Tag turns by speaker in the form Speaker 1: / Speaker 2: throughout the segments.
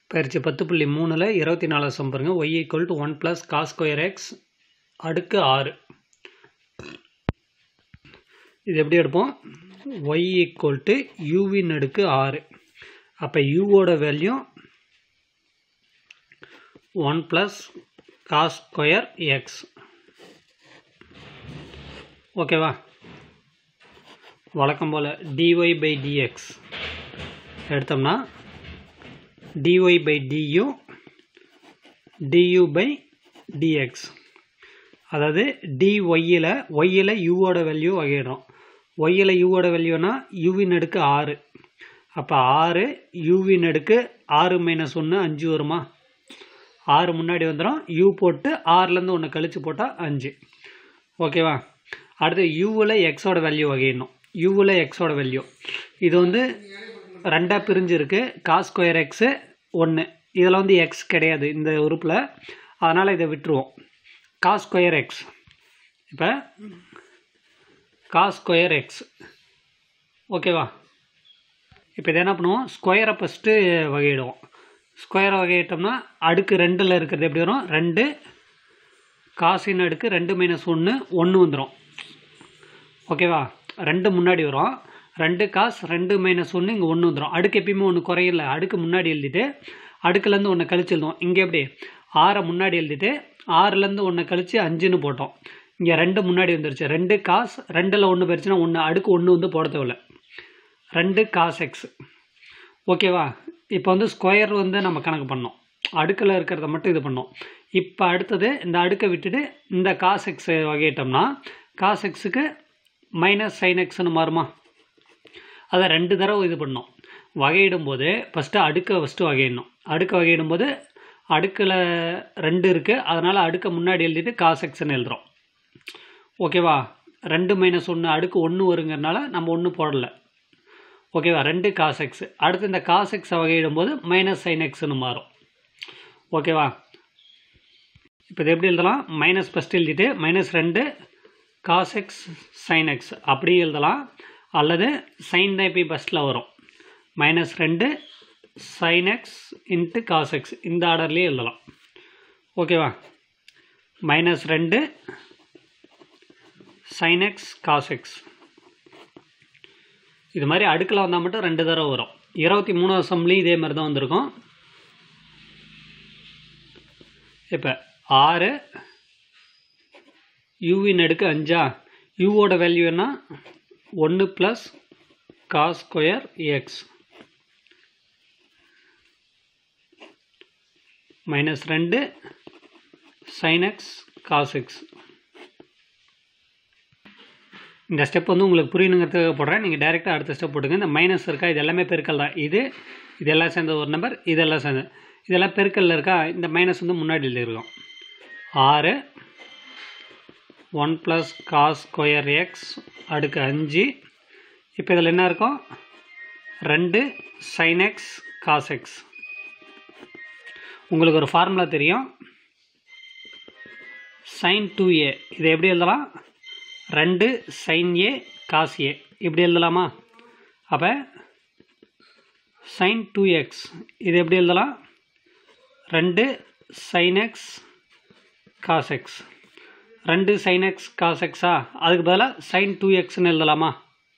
Speaker 1: பயிற்சி பத்து புள்ளி மூணில் இருபத்தி நாலு சம் பாருங்க Y equal to one plus cos square X அடுக்கு ஆறு இது எப்படி எடுப்போம் ஒய் ஈக்குவல் டு யூவின் அடுக்கு ஆறு அப்போ யூவோட value one plus cos square X ஓகேவா வழக்கம் போல் டிஒய் பை டிஎக்ஸ் எடுத்தோம்னா dy by du du by dx அதாவது dyயில் yயில் யூவோட வேல்யூ வகையிடும் yயில் யூவோட வேல்யூனா யூவின் அடுக்கு ஆறு அப்போ ஆறு யூவின் அடுக்கு ஆறு மைனஸ் ஒன்று அஞ்சு வருமா ஆறு முன்னாடி வந்துடும் யூ போட்டு ஆறுலேருந்து ஒன்று கழித்து போட்டால் அஞ்சு ஓகேவா அடுத்து யூவில் எக்ஸோட வேல்யூ வகையிடணும் யூவில் எக்ஸோட வேல்யூ இது வந்து ரெண்டாக பிரிஞ்சிருக்கு காஸ் ஸ்கொயர் எக்ஸு ஒன்று இதில் வந்து எக்ஸ் கிடையாது இந்த உறுப்பில் அதனால் இதை விட்டுருவோம் காஸ் ஸ்கொயர் எக்ஸ் இப்போ காஸ் ஸ்கொயர் எக்ஸ் ஓகேவா இப்போ இதை என்ன பண்ணுவோம் ஸ்கொயரை ஃபஸ்ட்டு வகையிடுவோம் ஸ்கொயரை வகையிட்டோம்னா அடுக்கு ரெண்டில் இருக்கிறது எப்படி வரும் ரெண்டு காசின் அடுக்கு ரெண்டு மைனஸ் ஒன்று ஒன்று வந்துடும் ஓகேவா ரெண்டு முன்னாடி வரும் ரெண்டு காசு ரெண்டு மைனஸ் ஒன்று இங்கே ஒன்று வந்துடும் அடுக்கு எப்பயுமே ஒன்று குறையில அடுக்கு முன்னாடி எழுதிட்டு அடுக்குலேருந்து ஒன்று கழிச்சு எழுதுவோம் இங்கே எப்படி ஆறை முன்னாடி எழுதிட்டு ஆறுலேருந்து ஒன்று கழித்து அஞ்சுன்னு போட்டோம் இங்கே ரெண்டு முன்னாடி வந்துருச்சு ரெண்டு காசு ரெண்டில் ஒன்று போயிடுச்சுன்னா ஒன்று அடுக்கு ஒன்று வந்து போட தேவையில்ல ரெண்டு காஸ் எக்ஸ் ஓகேவா இப்போ வந்து ஸ்கொயர் வந்து நம்ம கணக்கு பண்ணோம் அடுக்கில் இருக்கிறத மட்டும் இது பண்ணோம் இப்போ அடுத்தது இந்த அடுக்கை விட்டுட்டு இந்த காஸ் எக்ஸ் வகையிட்டோம்னா காஸ் எக்ஸுக்கு மைனஸ் சைன் எக்ஸ்னு மாறுமா அதை ரெண்டு தடவை இது பண்ணோம் வகையிடும் போது ஃபஸ்ட்டு அடுக்கை ஃபஸ்ட்டு வகையிடணும் அடுக்கை வகையிடும் போது அடுக்கில் ரெண்டு இருக்குது அதனால் அடுக்கை முன்னாடி எழுதிட்டு காஸ் எக்ஸ்ன்னு எழுதுகிறோம் ஓகேவா ரெண்டு மைனஸ் ஒன்று அடுக்கு ஒன்று வருங்கிறனால நம்ம ஒன்று போடலை ஓகேவா ரெண்டு காஸ் எக்ஸ் அடுத்து இந்த காஸ் எக்ஸை வகையிடும் போது மைனஸ் சைன் எக்ஸ்னு மாறும் ஓகேவா இப்போ இது எப்படி எழுதலாம் மைனஸ் ஃபஸ்ட்டு எழுதிட்டு மைனஸ் ரெண்டு காஸ் எக்ஸ் சைன் எக்ஸ் அப்படியும் எழுதலாம் அல்லது சைன் தான் இப்போ ஃபஸ்ட்டில் வரும் மைனஸ் ரெண்டு sine X into cos X இந்த ஆர்டர்லேயே எழுதலாம் ஓகேவா மைனஸ் ரெண்டு சைன் எக்ஸ் காஸ் எக்ஸ் இது மாதிரி அடுக்கில் வந்தால் மட்டும் ரெண்டு தடவை வரும் இருபத்தி மூணாவது சம்லேயும் இதே மாதிரி தான் வந்திருக்கும் இப்போ ஆறு யூவின் அடுக்கு அஞ்சா யூவோட வேல்யூ என்ன ஒன்று plus cos square x minus ரெண்டு சைன் எக்ஸ் காஸ் எக்ஸ் இந்த ஸ்டெப் வந்து உங்களுக்கு புரியணுங்கிறதுக்காக போடுறேன் நீங்கள் டேரெக்டாக அடுத்த ஸ்டெப் போட்டுங்க இந்த மைனஸ் இருக்கா இது எல்லாமே பெருக்கல் தான் இது இதெல்லாம் சேர்ந்த ஒரு நம்பர் இதெல்லாம் சேர்ந்து இதெல்லாம் பெருக்கல்ல இருக்கா இந்த மைனஸ் வந்து முன்னாடி எழுதியிருக்கோம் ஆறு one plus cos square X அடுக்கு அஞ்சு இப்போ இதில் என்ன இருக்கும் ரெண்டு சைன் எக்ஸ் காஸ் எக்ஸ் உங்களுக்கு ஒரு ஃபார்முலா தெரியும் சைன் டூ ஏ இதை எப்படி எழுதலாம் ரெண்டு சைன் ஏ காஸ் ஏ இப்படி எழுதலாமா அப்போ சைன் டூ எக்ஸ் இது எப்படி எழுதலாம் ரெண்டு சைன் எக்ஸ் காஸ் எக்ஸ் ரெண்டு சைன் எக்ஸ் காஸ் எக்ஸா அதுக்கு பதிலாக சைன் டூ எக்ஸ்னு எழுதலாமா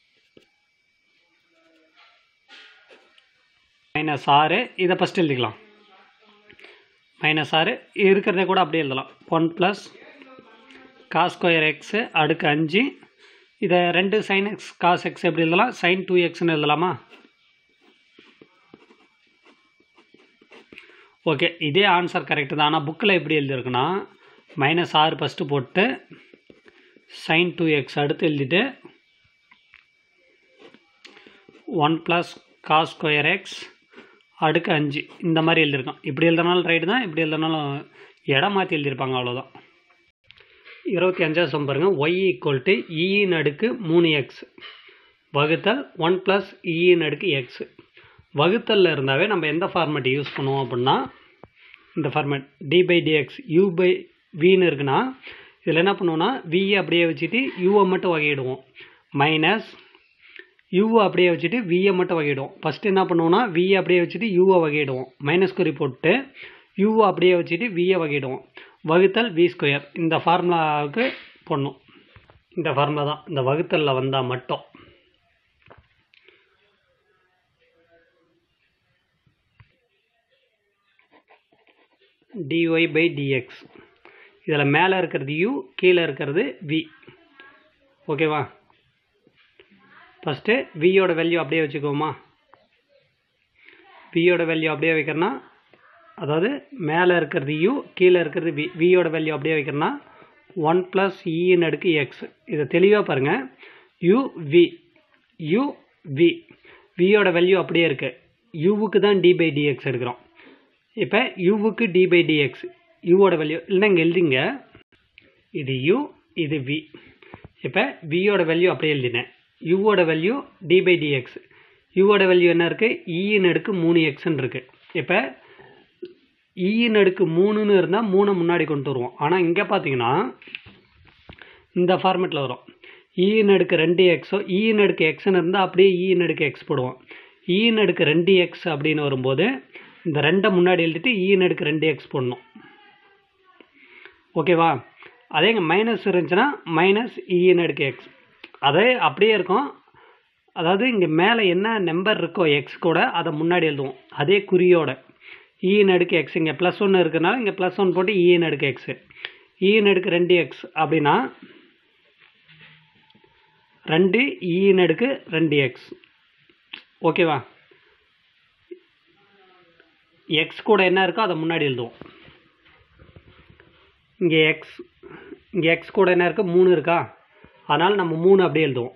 Speaker 1: மைனஸ் ஆறு இதை ஃபஸ்ட் எழுதிக்கலாம் மைனஸ் ஆறு இருக்கிறத கூட அப்படியே எழுதலாம் one plus cos square x அடுக்கு அஞ்சு இதை ரெண்டு சைன் எக்ஸ் காஸ் எக்ஸ் எப்படி எழுதலாம் சைன் டூ எக்ஸ்னு எழுதலாமா ஓகே இதே ஆன்சர் கரெக்டு தான் ஆனால் புக்கில் எப்படி எழுதியிருக்குன்னா மைனஸ் ஆறு ஃபஸ்ட்டு போட்டு சைன் டூ எக்ஸ் அடுத்து எழுதிட்டு one plus cos square X அடுக்கு அஞ்சு இந்த மாதிரி எழுதியிருக்கோம் இப்படி எழுதினாலும் ரைட்டு தான் இப்படி எழுதினாலும் இடம் மாற்றி எழுதியிருப்பாங்க அவ்வளோதான் இருபத்தி அஞ்சாவது சம் பாருங்கள் ஒய் ஈக்குவல் டு இயின் அடுக்கு மூணு எக்ஸ் வகுத்தல் ஒன் ப்ளஸ் இயின் அடுக்கு எக்ஸ் வகுத்தலில் இருந்தாவே நம்ம எந்த ஃபார்மேட் யூஸ் பண்ணுவோம் அப்படின்னா இந்த format d by dx u by வின்னு இருக்குன்னா இதில் என்ன பண்ணுவோன்னா வியை அப்படியே வச்சுட்டு யூவை மட்டும் வகையிடுவோம் மைனஸ் யூவை அப்படியே வச்சுட்டு வியை மட்டும் வகையிடுவோம் ஃபஸ்ட்டு என்ன பண்ணுவோம்னா வியை அப்படியே வச்சுட்டு யூவை வகையிடுவோம் மைனஸ் குறி போட்டு யூவை அப்படியே வச்சுட்டு வியை வகையிடுவோம் வகுத்தல் வி ஸ்கொயர் இந்த ஃபார்முலாவுக்கு போடணும் இந்த ஃபார்முலா தான் இந்த வகுத்தலில் வந்தால் மட்டும் dy பை டிஎக்ஸ் இதில் மேலே இருக்கிறது u கீழே இருக்கிறது v ஓகேவா ஃபஸ்ட்டு வியோட வேல்யூ அப்படியே வச்சுக்குவோமா வியோட வேல்யூ அப்படியே வைக்கிறனா அதாவது மேலே இருக்கிறது u கீழே இருக்கிறது v வியோட வேல்யூ அப்படியே வைக்கிறனா ஒன் ப்ளஸ் இன்னு அடுக்கு எக்ஸ் இதை தெளிவாக பாருங்கள் u v u v வியோட வேல்யூ அப்படியே இருக்குது யூவுக்கு தான் டி பை டிஎக்ஸ் எடுக்கிறோம் இப்போ யூவுக்கு டி பை டிஎக்ஸ் யூவோட வேல்யூ இல்லைன்னா இங்கே எழுதிங்க இது யூ இது வி இப்போ வியோட வேல்யூ அப்படியே எழுதினேன் யூவோட வேல்யூ டி பை டிஎக்ஸ் யூவோட வேல்யூ என்ன இருக்குது இன்னு அடுக்கு மூணு எக்ஸ்ன்னு இருக்குது இப்போ இன்னு அடுக்கு மூணுன்னு இருந்தால் மூணை முன்னாடி கொண்டு வருவோம் ஆனால் இங்கே பார்த்தீங்கன்னா இந்த ஃபார்மேட்டில் வரும் இன்னு அடுக்கு ரெண்டு எக்ஸோ இன்னு அடுக்கு எக்ஸ்ன்னு இருந்தால் அப்படியே இன்னு அடுக்கு எக்ஸ் போடுவோம் இன்னு அடுக்கு ரெண்டு எக்ஸ் அப்படின்னு வரும்போது இந்த ரெண்டை முன்னாடி எழுதிட்டு இன்னு அடுக்கு ரெண்டு எக்ஸ் போடணும் ஓகேவா அதே இங்கே மைனஸ் இருந்துச்சுன்னா மைனஸ் இன்னு அடுக்கு எக்ஸ் அதே அப்படியே இருக்கும் அதாவது இங்கே மேலே என்ன நம்பர் இருக்கோ எக்ஸ் கூட அதை முன்னாடி எழுதுவோம் அதே குறியோட இன்னு அடுக்கு எக்ஸ் இங்கே ப்ளஸ் ஒன்று இருக்கிறனால இங்கே ப்ளஸ் ஒன் போட்டு இன்னு அடுக்கு எக்ஸு இன்னு அடுக்கு ரெண்டு எக்ஸ் அப்படின்னா ரெண்டு இன்னு அடுக்கு ரெண்டு எக்ஸ் ஓகேவா எக்ஸ் கூட என்ன இருக்கோ அதை முன்னாடி எழுதுவோம் இங்கே எக்ஸ் இங்கே எக்ஸ் கூட என்ன இருக்குது மூணு இருக்கா அதனால் நம்ம மூணு அப்படியே எழுதுவோம்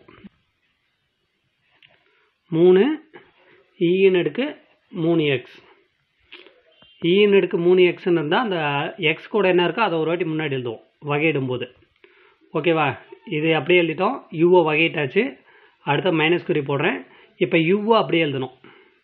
Speaker 1: மூணு ஈன்னு எடுக்கு மூணு எக்ஸ் ஈன்னு எடுக்கு மூணு எக்ஸ்ன்னு இருந்தால் அந்த எக்ஸ் கூட என்ன இருக்கோ அதை ஒரு வாட்டி முன்னாடி எழுதுவோம் வகையிடும்போது ஓகேவா இது அப்படியே எழுதிட்டோம் யூஓ வகையிட்டாச்சு அடுத்த மைனஸ் குறி போடுறேன் இப்போ யூஓ அப்படியே எழுதணும்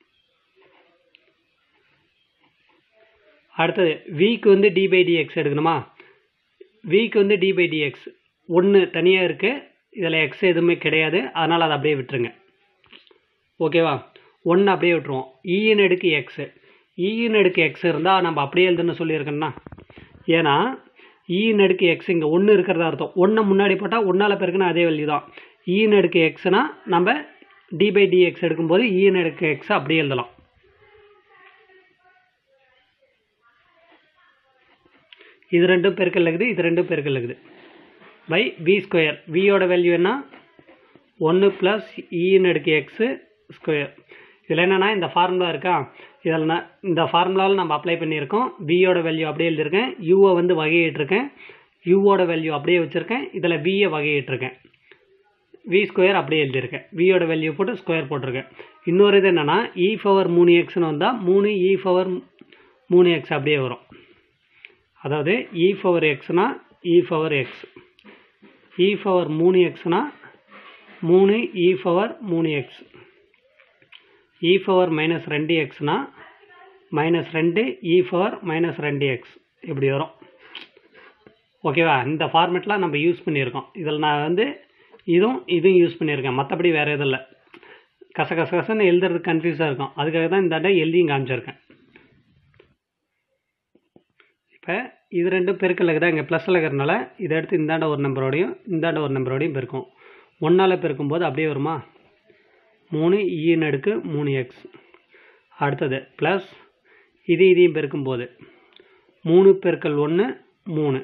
Speaker 1: அடுத்தது விக்கு வந்து டி பை டிஎக்ஸ் எடுக்கணுமா விக்கு வந்து டி பை டிஎக்ஸ் ஒன்று தனியாக இருக்குது இதில் எக்ஸ் எதுவுமே கிடையாது அதனால் அதை அப்படியே விட்டுருங்க ஓகேவா ஒன்று அப்படியே விட்டுருவோம் இன்னு எடுக்கு எக்ஸு இன்னு எடுக்கு எக்ஸ் இருந்தால் நம்ம அப்படியே எழுதுன்னு சொல்லியிருக்கேன்னா ஏன்னா இன்னு எடுக்கு எக்ஸ் இங்கே ஒன்று இருக்கிறதா அர்த்தம் ஒன்றை முன்னாடி போட்டால் ஒன்றால் பெருக்குன்னா அதே வேல்யூ தான் இன்னு எடுக்கு எக்ஸ்னா நம்ம டி பை டிஎக்ஸ் எடுக்கும்போது இன்னு எடுக்கு எக்ஸ் அப்படியே எழுதலாம் இது ரெண்டும் பெருக்கல் இருக்குது இது ரெண்டும் பெருக்கல் இருக்குது பை வி ஸ்கொயர் வியோட வேல்யூ என்ன ஒன்று ப்ளஸ் இன்னு எடுக்கு எக்ஸு ஸ்கொயர் இதில் என்னென்னா இந்த ஃபார்முலா இருக்கா இதில் நான் இந்த ஃபார்முலாவில் நம்ம அப்ளை பண்ணியிருக்கோம் வியோட வேல்யூ அப்படியே எழுதியிருக்கேன் யூவை வந்து வகையிட்டிருக்கேன் யூவோட வேல்யூ அப்படியே வச்சுருக்கேன் இதில் வியை வகையிட்டிருக்கேன் வி ஸ்கொயர் அப்படியே எழுதியிருக்கேன் வியோட வேல்யூ போட்டு ஸ்கொயர் போட்டிருக்கேன் இன்னொரு இது என்னென்னா இ பவர் மூணு எக்ஸ்னு வந்தால் மூணு இ பவர் மூணு எக்ஸ் அப்படியே வரும் அதாவது இ பவர் எக்ஸ்னா e power x e power மூணு எக்ஸ்னா மூணு இ பவர் மூணு எக்ஸ் இ பவர் மைனஸ் ரெண்டு எக்ஸ்னா மைனஸ் ரெண்டு இ பவர் மைனஸ் ரெண்டு எக்ஸ் இப்படி வரும் ஓகேவா இந்த ஃபார்மேட்லாம் நம்ம யூஸ் பண்ணியிருக்கோம் இதில் நான் வந்து இதுவும் இதுவும் யூஸ் பண்ணியிருக்கேன் மற்றபடி வேறு எதுவும் இல்லை கச கச கசன்னு எழுதுறதுக்கு கன்ஃபியூஸாக இருக்கும் அதுக்காக தான் இந்த அட்டை எழுதியும் காமிச்சிருக்கேன் இப்போ இது ரெண்டும் பெருக்கல் இருக்குது இங்கே ப்ளஸில் இருக்கிறனால இதை எடுத்து இந்தாண்ட ஒரு நம்பரோடையும் இந்தாண்ட ஒரு நம்பரோடையும் பெருக்கும் ஒன்றால் பெருக்கும்போது அப்படியே வருமா மூணு இன்னு அடுக்கு மூணு எக்ஸ் அடுத்தது ப்ளஸ் இது இதையும் பெருக்கும்போது மூணு பெருக்கல் ஒன்று மூணு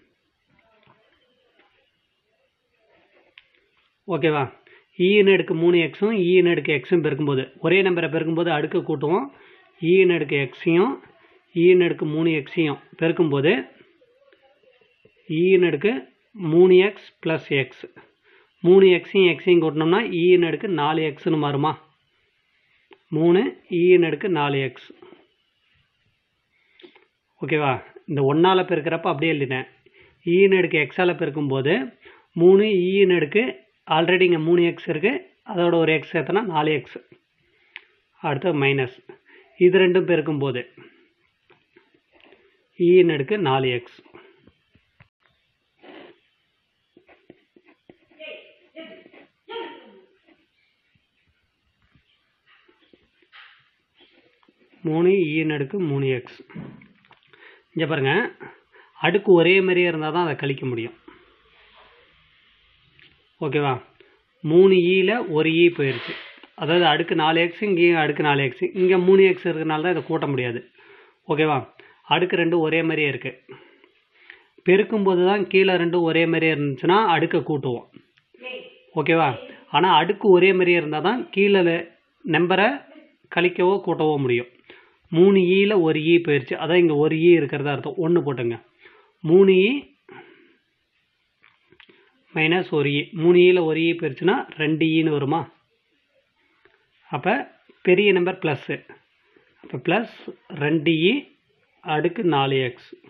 Speaker 1: ஓகேவா இன்னு அடுக்கு மூணு எக்ஸும் இன்னு அடுக்கு எக்ஸும் பெருக்கும்போது ஒரே நம்பரை பெருக்கும்போது அடுக்கு கூட்டுவோம் இன்னு அடுக்கு எக்ஸையும் இன்னு அடுக்கு மூணு எக்ஸையும் பெருக்கும்போது இன்னு அடுக்கு மூணு எக்ஸ் ப்ளஸ் எக்ஸ் மூணு எக்ஸையும் எக்ஸையும் கூட்டினோம்னா இன்னு அடுக்கு நாலு எக்ஸ்னு மாறுமா மூணு இன்னு அடுக்கு நாலு எக்ஸ் ஓகேவா இந்த ஒன்றால் பெருக்கிறப்ப அப்படியே எழுதிட்டேன் இன்னு அடுக்கு எக்ஸால் பெருக்கும்போது மூணு இன்னு அடுக்கு ஆல்ரெடி இங்கே மூணு எக்ஸ் இருக்குது அதோட ஒரு எக்ஸ் சேர்த்தனா நாலு எக்ஸ் அடுத்து மைனஸ் இது ரெண்டும் பெருக்கும்போது இன்னு அடுக்கு நாலு எக்ஸ் மூணு ஈன்னு அடுக்கு மூணு எக்ஸ் இங்கே பாருங்கள் அடுக்கு ஒரே மாதிரியே இருந்தால் தான் அதை கழிக்க முடியும் ஓகேவா மூணு ஈல ஒரு ஈ போயிடுச்சு அதாவது அடுக்கு நாலு எக்ஸ் இங்கேயும் அடுக்கு நாலு எக்ஸ் இங்கே மூணு எக்ஸ் இருக்கிறனால தான் இதை கூட்ட முடியாது ஓகேவா அடுக்கு ரெண்டும் ஒரே மாதிரியே இருக்குது பெருக்கும்போது தான் கீழே ரெண்டும் ஒரே மாதிரியே இருந்துச்சுன்னா அடுக்கை கூட்டுவோம் ஓகேவா ஆனால் அடுக்கு ஒரே மாதிரியே இருந்தால் தான் கீழே நம்பரை கழிக்கவோ கூட்டவோ முடியும் மூணு ஈல ஒரு ஈ போயிடுச்சு அதான் இங்கே ஒரு ஈ இருக்கிறதா அர்த்தம் ஒன்று போட்டுங்க மூணு ஈ மைனஸ் ஒரு ஈ மூணு ஈல ஒரு ஈ போயிடுச்சுன்னா ரெண்டு ஈன்னு வருமா அப்போ பெரிய நம்பர் ப்ளஸ்ஸு அப்போ ப்ளஸ் ரெண்டு இ அடுக்கு நாலு எக்ஸ்